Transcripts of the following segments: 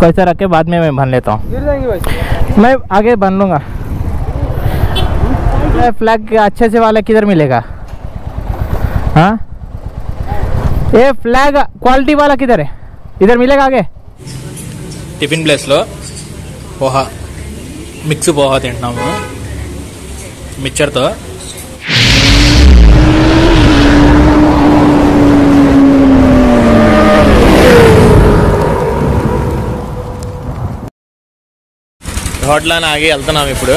इसको ऐसा रख के बाद में मैं बन लेता हूँ गिर जाएंगे भाई मैं आगे बन लूँगा फ्लैग अच्छे से वाला किधर मिलेगा हाँ ये फ्लैग क्वालिटी वाला किधर है इधर मिलेगा आगे టిఫిన్ ప్లేస్లో పోహా మిక్స్ పోహా తింటున్నాము మిక్చర్తో హోటల్ అని ఆగి వెళ్తున్నాం ఇప్పుడు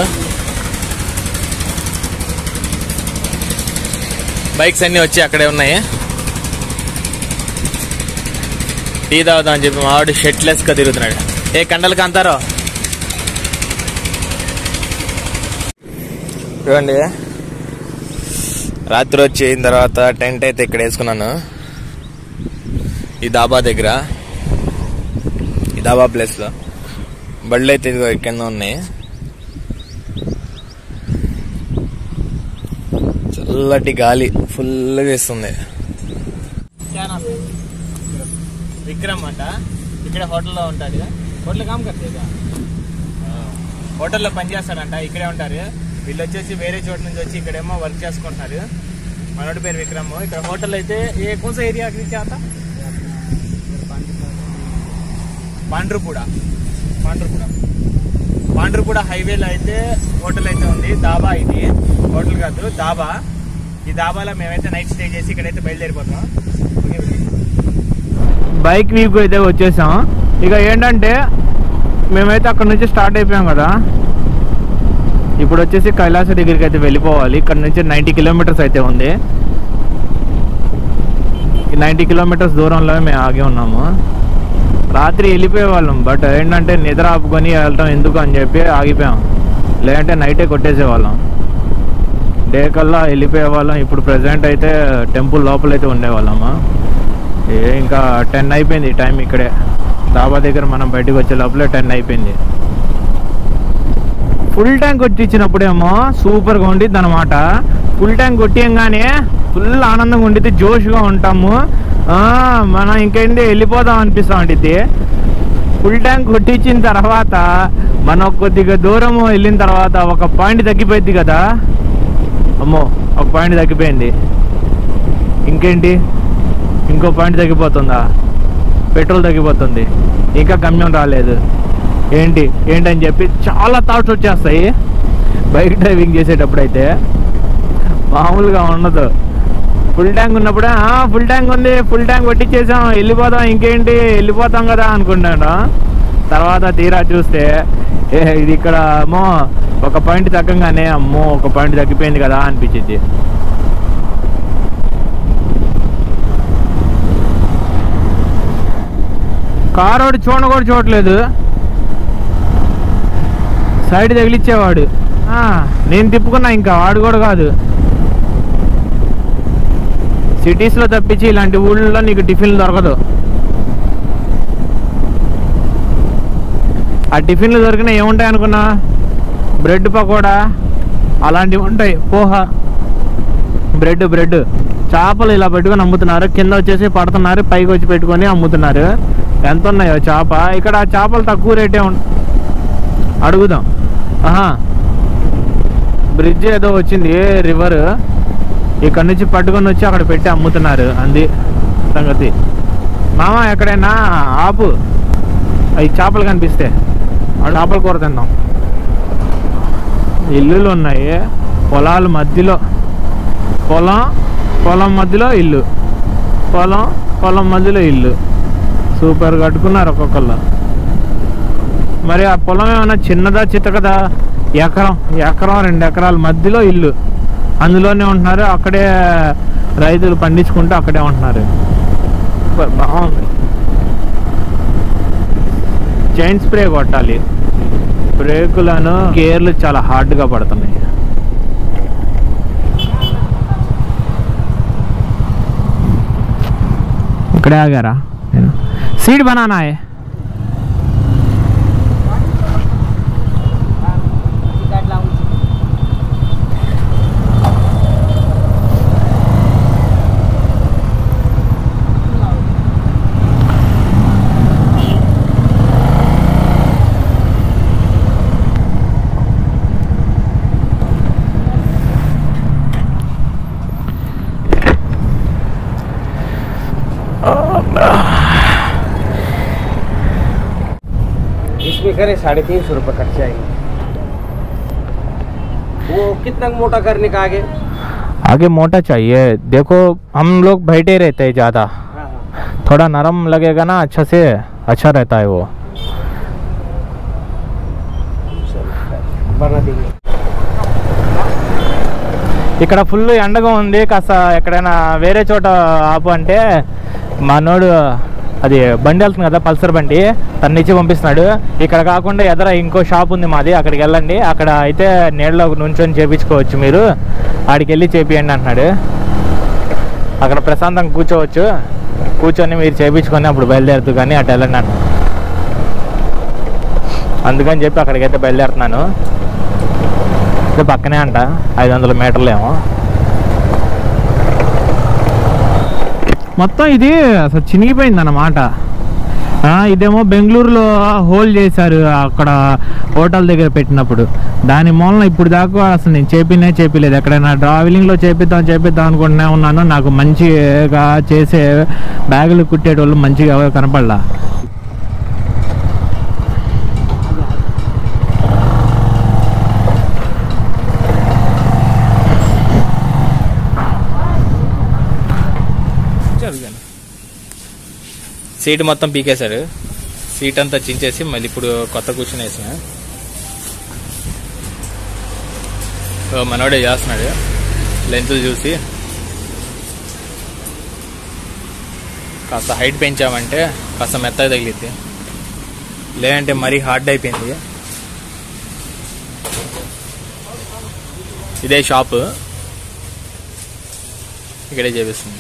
బైక్స్ అన్నీ వచ్చి అక్కడే ఉన్నాయి టీ తాగుదాం అని చెప్పి మావాడు షర్ట్లెస్ గా తిరుగుతున్నాడు ఏ కండలు కాంతారో చూడండి రాత్రి వచ్చి అయిన తర్వాత టెంట్ అయితే ఇక్కడ వేసుకున్నాను ఈ దాబా దగ్గర ఈ దాబా ప్లేస్ లో బళ్ళు అయితే ఇదిగో కింద ఉన్నాయి చల్లటి గాలి ఫుల్గా వేస్తుంది విక్రమ్ అంట ఇక్కడ హోటల్లో ఉంటాడు హోటల్ కామ్ కట్టేదా హోటల్లో పనిచేస్తాడంట ఇక్కడే ఉంటారు వీళ్ళు వచ్చేసి వేరే చోట నుంచి వచ్చి ఇక్కడేమో వర్క్ చేసుకుంటున్నారు మనోడి పేరు విక్రమ్ ఇక్కడ హోటల్ అయితే ఏ కోస ఏరియా నుంచి ఆత పాండ్రుపూడ పాండ్రుపూడ పాండ్రుపూడ హైవేలో అయితే హోటల్ అయితే ఉంది దాబా ఇది హోటల్ కాదు దాబా ఈ దాబాలో మేమైతే నైట్ స్టే చేసి ఇక్కడైతే బయలుదేరిపోతాం బైక్ వీక్ అయితే వచ్చేసాం ఇక ఏంటంటే మేమైతే అక్కడ నుంచి స్టార్ట్ అయిపోయాం కదా ఇప్పుడు వచ్చేసి కైలాస దగ్గరికి అయితే వెళ్ళిపోవాలి ఇక్కడ నుంచి నైంటీ కిలోమీటర్స్ అయితే ఉంది ఈ నైంటీ కిలోమీటర్స్ దూరంలో మేము ఆగి ఉన్నాము రాత్రి వెళ్ళిపోయే వాళ్ళం బట్ ఏంటంటే నిద్ర ఆపుకొని వెళ్ళటం ఎందుకు అని చెప్పి ఆగిపోయాం లేదంటే నైటే కొట్టేసేవాళ్ళం డే కల్లా వెళ్ళిపోయే వాళ్ళం ఇప్పుడు ప్రెసెంట్ అయితే టెంపుల్ లోపలైతే ఉండేవాళ్ళము ఏ ఇంకా టెన్ అయిపోయింది టైం ఇక్కడే డాబా దగ్గర మనం బయటకు వచ్చే లోపలే టెన్ అయిపోయింది ఫుల్ ట్యాంక్ కొట్టించినప్పుడేమో సూపర్గా ఉండిద్ది అనమాట ఫుల్ ట్యాంక్ కొట్టియంగానే ఫుల్ ఆనందంగా ఉండిద్ది జోష్గా ఉంటాము ఆ, మనం ఇంకేంటి వెళ్ళిపోదాం అనిపిస్తా ఉండిద్ది ఫుల్ ట్యాంక్ కొట్టించిన తర్వాత మనం కొద్దిగా దూరం వెళ్ళిన తర్వాత ఒక పాయింట్ తగ్గిపోయింది కదా అమ్మో ఒక పాయింట్ తగ్గిపోయింది ఇంకేంటి ఇంకో పాయింట్ తగ్గిపోతుందా పెట్రోల్ తగ్గిపోతుంది ఇంకా గమ్యం రాలేదు ఏంటి ఏంటని చెప్పి చాలా థాట్స్ వచ్చేస్తాయి బైక్ డ్రైవింగ్ చేసేటప్పుడు అయితే మామూలుగా ఉండదు ఫుల్ ట్యాంక్ ఉన్నప్పుడు ఫుల్ ట్యాంక్ ఉంది ఫుల్ ట్యాంక్ కొట్టించేసాం వెళ్ళిపోదాం ఇంకేంటి వెళ్ళిపోతాం కదా అనుకున్నాను తర్వాత తీరా చూస్తే ఏ ఇది ఇక్కడ అమ్మో ఒక పాయింట్ తగ్గంగానే అమ్మో ఒక పాయింట్ తగ్గిపోయింది కదా అనిపించింది కారోడు చూడ కూడా చూడలేదు సైడ్ తగిలిచ్చేవాడు ఆ, నేను తిప్పుకున్నా ఇంకా వాడు కూడా కాదు సిటీస్లో తప్పించి ఇలాంటి ఊళ్ళో నీకు టిఫిన్లు దొరకదు ఆ టిఫిన్లు దొరికినా ఏముంటాయి అనుకున్నా బ్రెడ్ పకోడా అలాంటివి ఉంటాయి పోహ బ్రెడ్ బ్రెడ్ చేపలు ఇలా పెట్టుకొని అమ్ముతున్నారు కింద వచ్చేసి పడుతున్నారు పైకి వచ్చి పెట్టుకొని అమ్ముతున్నారు ఎంత ఉన్నాయో చేప ఇక్కడ ఆ చేపలు తక్కువ రేటే ఉం అడుగుదాం ఆహా బ్రిడ్జ్ ఏదో వచ్చింది రివర్ ఇక్కడ నుంచి పట్టుకొని వచ్చి అక్కడ పెట్టి అమ్ముతున్నారు అంది సంగతి మామ ఎక్కడైనా ఆపు అవి చేపలు కనిపిస్తే ఆ చేపల కూర తిందాం ఇల్లులు ఉన్నాయి పొలాల మధ్యలో పొలం పొలం మధ్యలో ఇల్లు పొలం పొలం మధ్యలో ఇల్లు సూపర్ కట్టుకున్నారు ఒక్కొక్కళ్ళు మరి ఆ పొలం ఏమైనా చిన్నదా చిత్తకదా ఎకరం ఎకరం రెండు ఎకరాల మధ్యలో ఇల్లు అందులోనే ఉంటున్నారు అక్కడే రైతులు పండించుకుంటూ అక్కడే ఉంటున్నారు బా- బాగుంది చైన్ స్ప్రే కొట్టాలి బ్రేకులను గేర్లు చాలా హార్డ్గా పడుతున్నాయి ఇక్కడే ఆగారా నేను సీట్ బనానా है करें साढ़े तीन सौ रुपये खर्च आएंगे वो कितना मोटा करने का आगे आगे मोटा चाहिए देखो हम लोग बैठे रहते हैं ज़्यादा हाँ हाँ थोड़ा नरम लगेगा ना अच्छा से अच्छा रहता है वो चलो बना देंगे ఇక్కడ ఫుల్ ఎండగా ఉంది కాస్త ఎక్కడైనా వేరే చోట ఆపు అంటే మనోడు అది బండి వెళ్తుంది కదా పల్సర్ బండి తన ఇచ్చి పంపిస్తున్నాడు ఇక్కడ కాకుండా ఎదర ఇంకో షాప్ ఉంది మాది అక్కడికి వెళ్ళండి అక్కడ అయితే నీళ్ళలో నుంచొని చేపించుకోవచ్చు మీరు ఆడికి వెళ్ళి చేపియండి అంటున్నాడు అక్కడ ప్రశాంతంగా కూర్చోవచ్చు కూర్చొని మీరు చేపించుకొని అప్పుడు బయలుదేరుతూ కానీ అటు వెళ్ళండి అన్న అందుకని చెప్పి అక్కడికైతే బయలుదేరుతున్నాను ఇది పక్కనే అంట ఐదు వందల మీటర్లు ఏమో మొత్తం ఇది అసలు చినిగిపోయింది అన్నమాట ఇదేమో బెంగళూరులో హోల్ చేశారు అక్కడ హోటల్ దగ్గర పెట్టినప్పుడు దాని మూలన ఇప్పుడు దాకా అసలు నేను చేపినే చేపిలేదు ఎక్కడైనా ట్రావెలింగ్లో చేపిద్దాం చేపిద్దాం అనుకుంటూనే ఉన్నాను నాకు మంచిగా చేసే బ్యాగులు కుట్టేటోళ్ళు మంచిగా ఎవరు కనపడలా సీట్ మొత్తం పీకేశారు సీట్ అంతా చించేసి మళ్ళీ ఇప్పుడు కొత్త కూర్చుని వేసిన సో మనోడే చేస్తున్నాడు లెంత్ చూసి కాస్త హైట్ పెంచామంటే కాస్త మెత్తగా తగిలిద్ది లేదంటే మరీ హార్డ్ అయిపోయింది ఇదే షాపు ఇక్కడే చేపిస్తుంది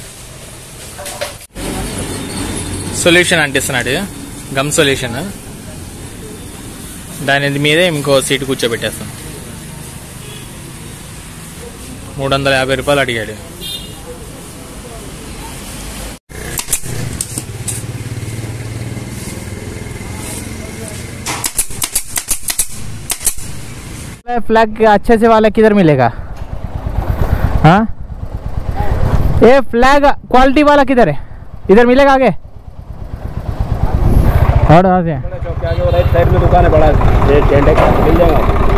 సొల్యూషన్ అంటిస్తున్నాడు గమ్ సొల్యూషన్ దాని మీదే ఇంకో సీట్ కూర్చోబెట్టేస్తాం మూడు వందల యాభై రూపాయలు అడిగాడు फ्लैग अच्छे से वाला किधर मिलेगा हाँ ये फ्लैग क्वालिटी वाला किधर है इधर मिलेगा आगे और वहाँ से चौक के आगे वो राइट साइड में दुकान है बड़ा ये झंडे का मिल जाएगा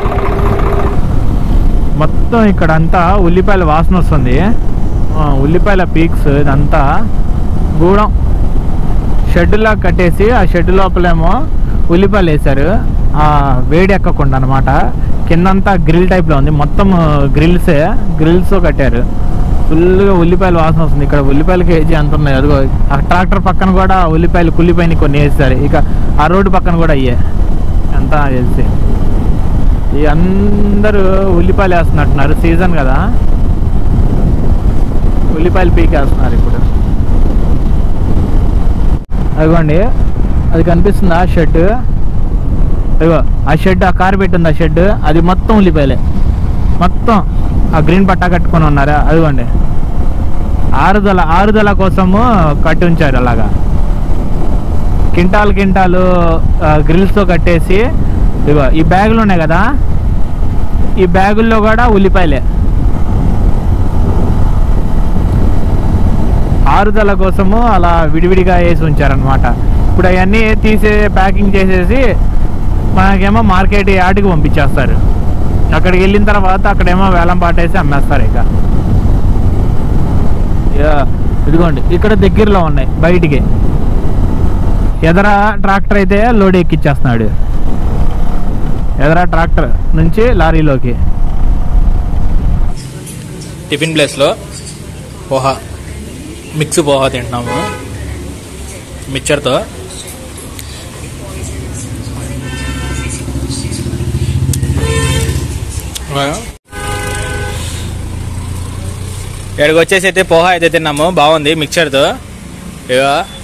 మొత్తం ఇక్కడ అంతా ఉల్లిపాయల వాసన వస్తుంది ఆ, ఉల్లిపాయల పీక్స్ ఇదంతా గూడెం షెడ్లా కట్టేసి ఆ షెడ్ లోపలేమో ఉల్లిపాయలు వేశారు ఆ వేడి ఎక్కకుండా అనమాట కిందంతా గ్రిల్ టైప్లో ఉంది మొత్తం గ్రిల్సే గ్రిల్స్ కట్టారు ఫుల్గా ఉల్లిపాయలు వాసన వస్తుంది ఇక్కడ ఉల్లిపాయల కేజీ ఎంత ఉన్నాయి అదిగో ఆ ట్రాక్టర్ పక్కన కూడా ఉల్లిపాయలు కుల్లిపాయని కొన్ని వేస్తారు ఇక ఆ రోడ్డు పక్కన కూడా అయ్యే అంతా వేసి ఈ అందరూ ఉల్లిపాయలు వేస్తున్నట్టున్నారు సీజన్ కదా ఉల్లిపాయలు పీకేస్తున్నారు ఇప్పుడు అదిగోండి అది కనిపిస్తుందా షెడ్ అదిగో ఆ షెడ్ ఆ కారు పెట్టింది ఆ షెడ్ అది మొత్తం ఉల్లిపాయలే మొత్తం ఆ గ్రీన్ పట్టా కట్టుకొని ఉన్నారా అదిగోండి ఆరుదల ఆరుదల కోసము కట్టి ఉంచారు అలాగా కింటాలు కింటాలు గ్రిల్స్తో కట్టేసి ఇదిగో ఈ బ్యాగులు ఉన్నాయి కదా ఈ బ్యాగుల్లో కూడా ఉల్లిపాయలే ఆరుదల కోసము అలా విడివిడిగా వేసి ఉంచారనమాట ఇప్పుడు అవన్నీ తీసే ప్యాకింగ్ చేసేసి మనకేమో మార్కెట్ యార్డ్కి పంపించేస్తారు అక్కడికి వెళ్ళిన తర్వాత అక్కడేమో వేలం పాటేసి అమ్మేస్తారు ఇక యా, ఇదిగోండి ఇక్కడ దగ్గరలో ఉన్నాయి బయటికి ఎదర ట్రాక్టర్ అయితే లోడ్ ఎక్కిచ్చేస్తున్నాడు ఎదర ట్రాక్టర్ నుంచి లారీలోకి టిఫిన్ ప్లేస్లో పోహా మిక్స్ పోహా తింటున్నాము మిక్చర్తో ఇక్కడికి వచ్చేసి అయితే పోహా అయితే తిన్నాము బాగుంది మిక్చర్తో ఇక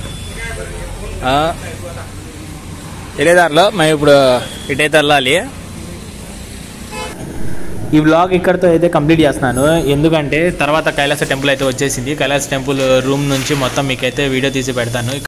వెళ్ళేదారిలో మేము ఇప్పుడు ఇటైతే వెళ్ళాలి ఈ బ్లాగ్ ఇక్కడితో అయితే కంప్లీట్ చేస్తున్నాను ఎందుకంటే తర్వాత కైలాస టెంపుల్ అయితే వచ్చేసింది కైలాస టెంపుల్ రూమ్ నుంచి మొత్తం మీకైతే వీడియో తీసి పెడతాను